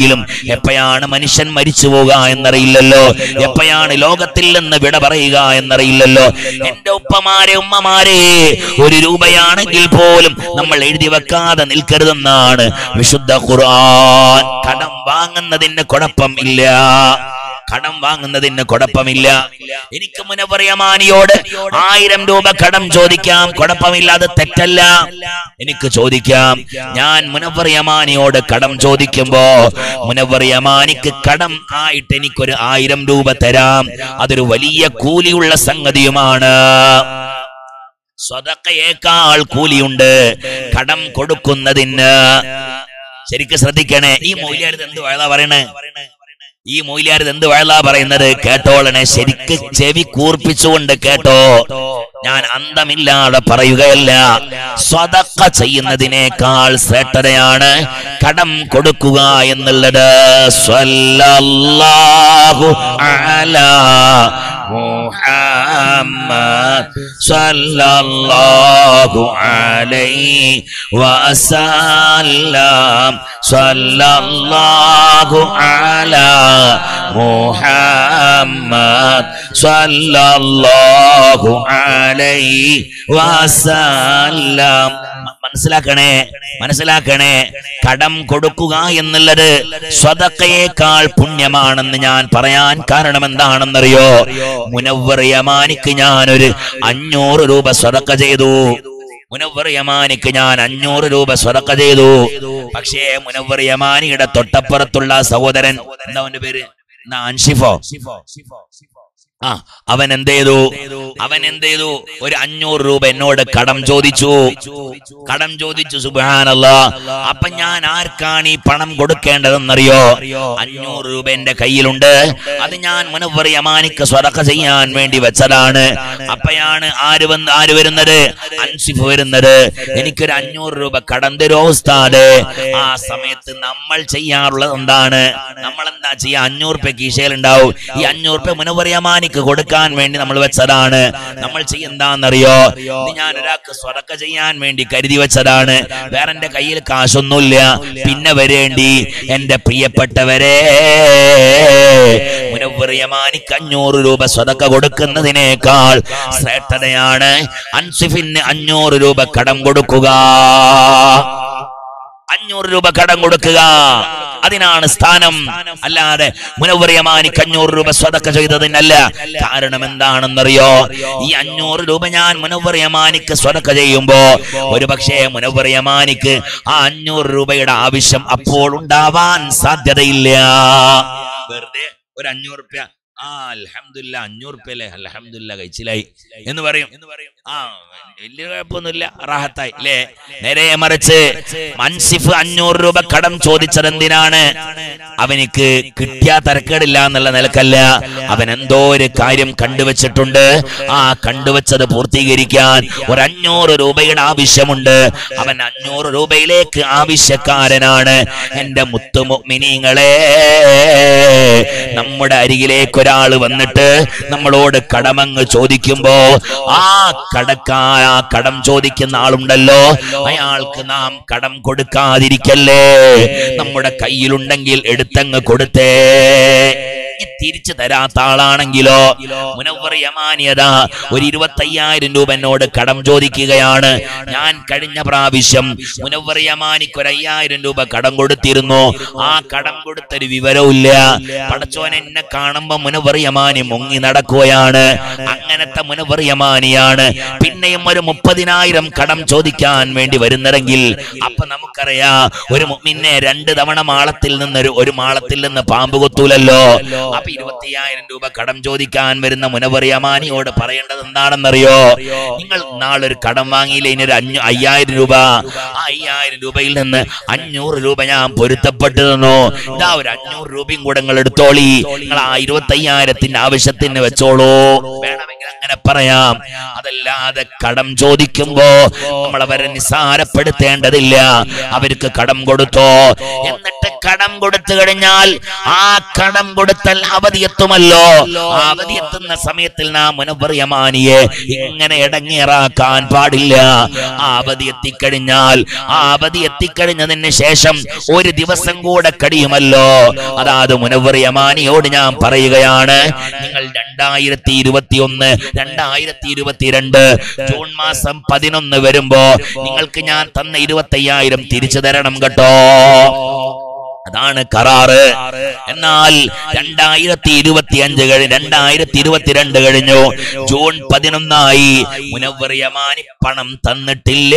എപ്പോഴാണെങ്കിലും എപ്പോഴാണ് മനുഷ്യൻ മരിച്ചു പോകുക എന്നറിയില്ലല്ലോ എപ്പോഴാണ് ലോകത്തിൽ നിന്ന് വിട പറയുക എന്നറിയില്ലല്ലോ എന്റെ ഉപ്പമാരെ ഉമ്മമാരെ ഒരു രൂപയാണെങ്കിൽ പോലും നമ്മൾ എഴുതി വെക്കാതെ നിൽക്കരുതെന്നാണ് വിശുദ്ധ ഖുർആൻ കടം വാങ്ങുന്നതിന് കുഴപ്പം ഇല്ല കടം വാങ്ങുന്നതിന് കുഴപ്പമില്ല എനിക്ക് മുനവറിയമാനിയോട് ആയിരം രൂപ കടം ചോദിക്കാം കുഴപ്പമില്ല അത് തെറ്റല്ല എനിക്ക് ചോദിക്കാം ഞാൻ മുനവറിയമാനിയോട് കടം ചോദിക്കുമ്പോ മുനവറിയമാനിക്ക് കടം ആയിട്ട് എനിക്കൊരു ആയിരം രൂപ തരാം അതൊരു വലിയ കൂലിയുള്ള സംഗതിയുമാണ് സ്വതക്കയേക്കാൾ കൂലിയുണ്ട് കടം കൊടുക്കുന്നതിന് ശരിക്കും ശ്രദ്ധിക്കണേ ഈ മൂല്യാരിത് എന്ത് വഴതാ പറയണേ ഈ മൂല്യാരിത് എന്ത് വഴലാ പറയുന്നത് കേട്ടോളനെ ശരിക്ക് ചെവി കൂർപ്പിച്ചുകൊണ്ട് കേട്ടോ ഞാൻ അന്തമില്ലാതെ പറയുകയല്ല സ്വതക്ക ചെയ്യുന്നതിനേക്കാൾ ശ്രേഷ്ഠതയാണ് കടം കൊടുക്കുക എന്നുള്ളത് സ്വല്ലല്ലാഹു അലാ മുഹമ്മദ് സ്വല്ലല്ലാഹു അലൈഹി വസല്ലം സ്വല്ലല്ലാഹു അലാ മുഹമ്മദ് സ്വല്ലല്ലാഹു അലൈഹി വസല്ലം മ- മനസ്സിലാക്കണേ മനസ്സിലാക്കണേ കടം കൊടുക്കുക എന്നുള്ളത് സ്വതക്കയേക്കാൾ പുണ്യമാണെന്ന് ഞാൻ പറയാൻ കാരണം എന്താണെന്നറിയോ മുനവ്വർ യമാനിക്ക് ഞാനൊരു അഞ്ഞൂറ് രൂപ സ്വതക്ക ചെയ്തു മുനവ്വർ യമാനിക്ക് ഞാൻ അഞ്ഞൂറ് രൂപ സ്വതക്ക ചെയ്തു പക്ഷേ മുനവ്വർ യമാനിയുടെ തൊട്ടപ്പുറത്തുള്ള സഹോദരൻ എന്താ അവന്റെ പേര് എന്നാ അൻഷിഫോ ആ അവൻ എന്ത് ചെയ്തു അവൻ എന്ത് ചെയ്തു ഒരു അഞ്ഞൂറ് രൂപ എന്നോട് കടം ചോദിച്ചു കടം ചോദിച്ചു സുബാനല്ല അപ്പൊ ഞാൻ ആർക്കാണ് ഈ പണം കൊടുക്കേണ്ടതെന്നറിയോ അഞ്ഞൂറ് രൂപ എന്റെ കയ്യിലുണ്ട് അത് ഞാൻ മുനവർ യമാനിക്ക് സ്വതക്ക ചെയ്യാൻ വേണ്ടി വെച്ചതാണ് അപ്പയാണ് ആര് വന്ന് ആര് വരുന്നത് അൻസിഫ് വരുന്നത് എനിക്കൊരു അഞ്ഞൂറ് രൂപ കടം തരോ ഉസ്താദ് ആ സമയത്ത് നമ്മൾ ചെയ്യാറുള്ളത് എന്താണ് നമ്മൾ എന്താ ചെയ്യാ അഞ്ഞൂറ് രൂപ കീശയിലുണ്ടാവും ഈ അഞ്ഞൂറ് രൂപ മുനവർ യമാനിക്ക് കൊടുക്കാൻ വേണ്ടി നമ്മൾ വെച്ചതാണ് നമ്മൾ ചെയ്യുന്നറിയോ ഇത് ഞാൻ ഒരാൾക്ക് സ്വതക്ക ചെയ്യാൻ വേണ്ടി കരുതി വെച്ചതാണ് വേറെ എന്റെ കയ്യിൽ കാശൊന്നുമില്ല പിന്നെ വരേണ്ടി എന്റെ പ്രിയപ്പെട്ടവരെ മുനവ്വറിയമാനിക്ക് അഞ്ഞൂറ് രൂപ സ്വതക്ക കൊടുക്കുന്നതിനേക്കാൾ ശ്രേഷ്ഠതയാണ് അൻസിഫിന് അഞ്ഞൂറ് രൂപ കടം കൊടുക്കുക അഞ്ഞൂറ് രൂപ കടം കൊടുക്കുക അതിനാണ് സ്ഥാനം അല്ലാതെ മുനവറിയമാനിക്ക് അഞ്ഞൂറ് രൂപ സ്വതക്ക ചെയ്തതിനല്ല കാരണം എന്താണെന്നറിയോ ഈ അഞ്ഞൂറ് രൂപ ഞാൻ മുനവറിയമാനിക്ക് സ്വതക്ക ചെയ്യുമ്പോ ഒരു പക്ഷേ മുനവറിയമാനിക്ക് ആ അഞ്ഞൂറ് രൂപയുടെ ആവശ്യം അപ്പോൾ ഉണ്ടാവാൻ സാധ്യതയില്ല വെറുതെ ഒരു അഞ്ഞൂറ് റുപ്യ ആ അൽഹംദുലില്ലാ അഞ്ഞൂറ് റുപ്യ അല്ലേ അൽഹംദുലില്ലാ കഴിച്ചിലായി എന്ന് പറയും എന്ന് പറയും ആ വലിയ കുഴപ്പമൊന്നുമില്ല റാഹത്തായി അല്ലേ നേരെ മറിച്ച് മൻസിഫ് അഞ്ഞൂറ് രൂപ കടം ചോദിച്ചത് എന്തിനാണ് അവനിക്ക് കിട്ടിയ തരക്കേടില്ല എന്നുള്ള നിലക്കല്ല അവൻ എന്തോ ഒരു കാര്യം കണ്ടുവച്ചിട്ടുണ്ട് ആ കണ്ടുവച്ചത് പൂർത്തീകരിക്കാൻ ഒരു അഞ്ഞൂറ് രൂപയുടെ ആവശ്യമുണ്ട് അവൻ അഞ്ഞൂറ് രൂപയിലേക്ക് ആവശ്യക്കാരനാണ് എന്റെ മുത്തുമിനിങ്ങളെ നമ്മുടെ അരികിലേക്ക് ഒരാൾ വന്നിട്ട് നമ്മളോട് കടമങ്ങ് ചോദിക്കുമ്പോ ആ കടക്കാ ആ കടം ചോദിക്കുന്ന ആളുണ്ടല്ലോ അയാൾക്ക് നാം കടം കൊടുക്കാതിരിക്കല്ലേ നമ്മുടെ കയ്യിലുണ്ടെങ്കിൽ എടുത്തങ്ങ് കൊടുത്തേ ഈ തിരിച്ചു തരാത്ത ആളാണെങ്കിലോ മുനവർ യമാനിയത ഒരു ഇരുപത്തയ്യായിരം രൂപ എന്നോട് കടം ചോദിക്കുകയാണ് ഞാൻ കഴിഞ്ഞ പ്രാവശ്യം മുനവർ യമാനിക്ക് ഒരു അയ്യായിരം രൂപ കടം കൊടുത്തിരുന്നു ആ കടം കൊടുത്തൊരു വിവരവുമില്ല പടച്ചോൻ എന്നെ കാണുമ്പോ മുനവർ യമാനി മുങ്ങി നടക്കുകയാണ് അങ്ങനത്തെ മുനവർ യമാനിയാണ് പിന്നെയും ഒരു മുപ്പതിനായിരം കടം ചോദിക്കാൻ വേണ്ടി വരുന്നതെങ്കിൽ അപ്പൊ നമുക്കറിയാം ഒരു മുമ്മിനെ രണ്ട് തവണ മാളത്തിൽ നിന്ന് ഒരു- ഒരു മാളത്തിൽ നിന്ന് പാമ്പ് കൊത്തൂലല്ലോ അപ്പൊ ഇരുപത്തിയായിരം രൂപ കടം ചോദിക്കാൻ വരുന്ന മുനവറിയമാനിയോട് പറയേണ്ടത് എന്താണെന്നറിയോ നിങ്ങൾ നാളൊരു കടം വാങ്ങിയില്ല ഇനി ഒരു അഞ്ഞൂ അയ്യായിരം രൂപ ആ അയ്യായിരം രൂപയിൽ നിന്ന് അഞ്ഞൂറ് രൂപ ഞാൻ പൊരുത്തപ്പെട്ടു തന്നു ഇതാ ഒരു അഞ്ഞൂറ് രൂപയും കൂടെ നിങ്ങൾ എടുത്തോളി നിങ്ങൾ ആ ഇരുപത്തി അയ്യായിരത്തിന്റെ ആവശ്യത്തിന് വെച്ചോളൂ വേണമെങ്കിൽ അങ്ങനെ പറയാം അതല്ലാതെ കടം ചോദിക്കുമ്പോ നമ്മൾ അവരെ നിസ്സാരപ്പെടുത്തേണ്ടതില്ല അവർക്ക് കടം കൊടുത്തോ എന്നിട്ട് കടം കൊടുത്തു കഴിഞ്ഞാൽ ആ കടം കൊടുത്താൽ അവർ അവധി എത്തുമല്ലോ ആ അവധി എത്തുന്ന സമയത്തിൽ നാം മുനവറിയമാനിയെ ഇങ്ങനെ ഇടങ്ങേറാക്കാൻ പാടില്ല ആ അവധി എത്തിക്കഴിഞ്ഞാൽ ആ അവധി എത്തിക്കഴിഞ്ഞതിന് ശേഷം ഒരു ദിവസം കൂടെ കഴിയുമല്ലോ അതാത് മുനവറിയമാനിയോട് ഞാൻ പറയുകയാണ് നിങ്ങൾ രണ്ടായിരത്തി ഇരുപത്തി ഒന്ന് രണ്ടായിരത്തി ഇരുപത്തിരണ്ട് ജൂൺ മാസം പതിനൊന്ന് വരുമ്പോ നിങ്ങൾക്ക് ഞാൻ തന്ന ഇരുപത്തയ്യായിരം തിരിച്ചു തരണം കേട്ടോ അതാണ് കരാറ് എന്നാൽ രണ്ടായിരത്തി ഇരുപത്തി അഞ്ച് കഴിഞ്ഞ് രണ്ടായിരത്തി ഇരുപത്തിരണ്ട് കഴിഞ്ഞു ജൂൺ പതിനൊന്നായി മുനവറിയമാനി പണം തന്നിട്ടില്ല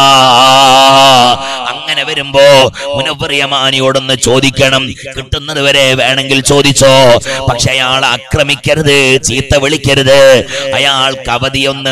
അങ്ങനെ വരുമ്പോ മുനവറിയമാനിയോടൊന്ന് ചോദിക്കണം കിട്ടുന്നത് വരെ വേണമെങ്കിൽ ചോദിച്ചോ പക്ഷെ അയാൾ ആക്രമിക്കരുത് ചീത്ത വിളിക്കരുത് അയാൾക്ക് അവധിയൊന്ന്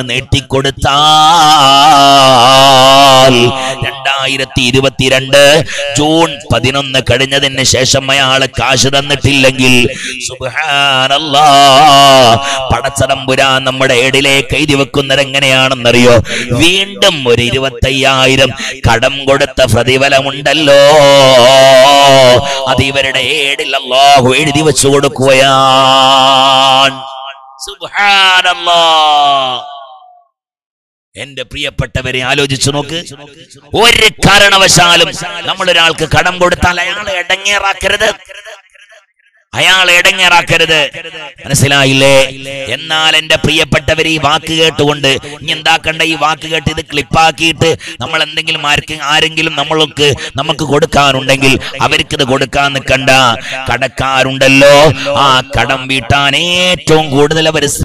നീട്ടിക്കൊടുത്താൽ രണ്ടായിരത്തി ഇരുപത്തിരണ്ട് ജൂൺ പതിനൊന്ന് കഴിഞ്ഞതിന് ശേഷം അയാള് കാശ് തന്നിട്ടില്ലെങ്കിൽ സുബ്ഹാനല്ലാ പടച്ചതമ്പുരാൻ നമ്മുടെ ഏടിലേക്ക് എഴുതി വെക്കുന്നത് എങ്ങനെയാണെന്നറിയോ വീണ്ടും ഒരു ഇരുപത്തയ്യായിരം കടം കൊടുത്ത പ്രതിഫലമുണ്ടല്ലോ അത് ഇവരുടെ ഏടിൽ അല്ലാഹു എഴുതി വെച്ചു കൊടുക്കുകയാണ് സുബ്ഹാനല്ലാ എന്റെ പ്രിയപ്പെട്ടവരെ ആലോചിച്ചു നോക്ക് ഒരു കാരണവശാലും നമ്മൾ ഒരാൾക്ക് കടം കൊടുത്താൽ അയാളെ ഇടങ്ങേറാക്കരുത് അയാളെ ഇടങ്ങേറാക്കരുത് മനസ്സിലായില്ലേ എന്നാൽ എന്റെ പ്രിയപ്പെട്ടവർ ഈ വാക്ക് കേട്ടുകൊണ്ട് ഇനി എന്താക്കണ്ട ഈ വാക്ക് കേട്ട് ഇത് ക്ലിപ്പാക്കിയിട്ട് നമ്മൾ എന്തെങ്കിലും ആർക്ക് ആരെങ്കിലും നമ്മൾക്ക് നമുക്ക് കൊടുക്കാനുണ്ടെങ്കിൽ അവർക്ക് ഇത് കൊടുക്കാൻ നിൽക്കണ്ട കടക്കാരുണ്ടല്ലോ ആ കടം വീട്ടാൻ ഏറ്റവും കൂടുതൽ അവർ